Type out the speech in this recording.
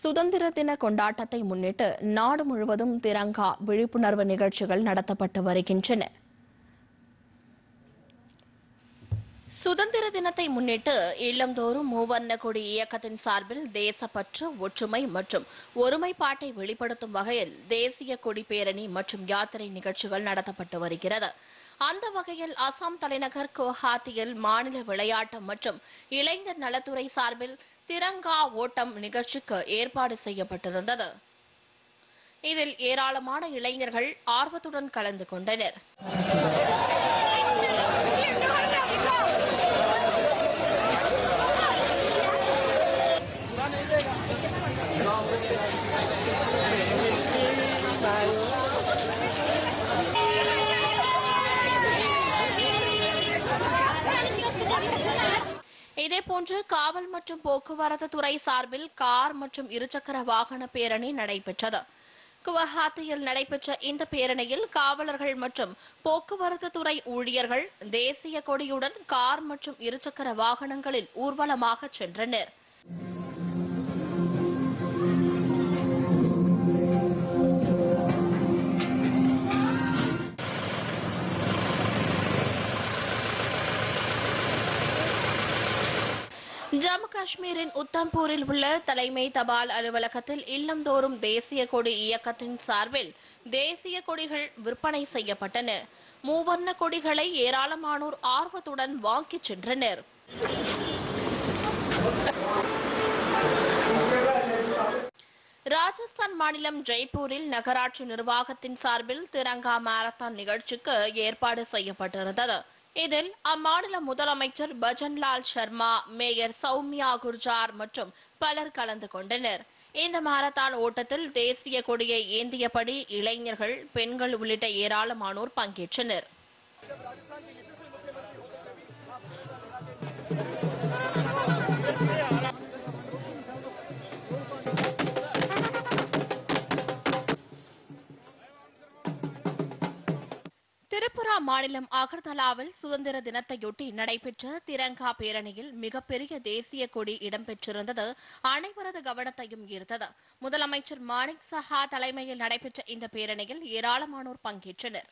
சுதந்திர தின கொண்டாட்டத்தை முன்னிட்டு நாடு முழுவதும் திரங்கா விழிப்புணர்வு நிகழ்ச்சிகள் நடத்தப்பட்டு வருகின்றன சுதந்திர தினத்தை முன்னிட்டு இல்லந்தோறும் மூவர்ண கொடி இயக்கத்தின் சார்பில் தேசப்பற்று ஒற்றுமை மற்றும் ஒருமைப்பாட்டை வெளிப்படுத்தும் வகையில் தேசிய கொடி பேரணி மற்றும் யாத்திரை நிகழ்ச்சிகள் நடத்தப்பட்டு வருகிறது அந்த வகையில் அசாம் தலைநகர் குவஹாத்தியில் மாநில விளையாட்டு மற்றும் இளைஞர் நலத்துறை சார்பில் திரங்கா ஓட்டம் நிகழ்ச்சிக்கு ஏற்பாடு செய்யப்பட்டிருந்தது இதில் ஏராளமான இளைஞர்கள் ஆர்வத்துடன் கலந்து கொண்டனர் இதேபோன்று காவல் மற்றும் போக்குவரத்து துறை சார்பில் கார் மற்றும் இருசக்கர வாகன பேரணி நடைபெற்றது குவஹாத்தியில் நடைபெற்ற இந்த பேரணியில் காவலர்கள் மற்றும் போக்குவரத்து துறை ஊழியர்கள் தேசிய கொடியுடன் கார் மற்றும் இருசக்கர வாகனங்களில் ஊர்வலமாக சென்றனர் ஜம்மு காஷ்மீரின் உத்தம்பூரில் உள்ள தலைமை தபால் அலுவலகத்தில் இல்லந்தோறும் தேசிய கொடி இயக்கத்தின் சார்பில் தேசிய கொடிகள் விற்பனை செய்யப்பட்டன மூவர்ண கொடிகளை ஏராளமானோர் ஆர்வத்துடன் வாங்கிச் சென்றனர் ராஜஸ்தான் மாநிலம் ஜெய்ப்பூரில் நகராட்சி நிர்வாகத்தின் சார்பில் திரங்கா மாரத்தான் நிகழ்ச்சிக்கு ஏற்பாடு செய்யப்பட்டிருந்தது இதில் அம்மாநில முதலமைச்சர் பஜன்லால் சர்மா மேயர் சௌமியா குர்ஜார் மற்றும் பலர் கலந்து கொண்டனர் இந்த மாரத்தான் ஓட்டத்தில் தேசிய கொடியை ஏந்தியபடி இளைஞர்கள் பெண்கள் உள்ளிட்ட ஏராளமானோர் பங்கேற்றனர் திரிபுரா மாநிலம் அகர்தலாவில் சுதந்திர தினத்தையொட்டி நடைபெற்ற திரங்கா பேரணியில் மிகப்பெரிய தேசிய கொடி இடம்பெற்றிருந்தது அனைவரது கவனத்தையும் ஈர்த்தது முதலமைச்சர் மாணிக் சஹா தலைமையில் நடைபெற்ற இந்த பேரணியில் ஏராளமானோர் பங்கேற்றனர்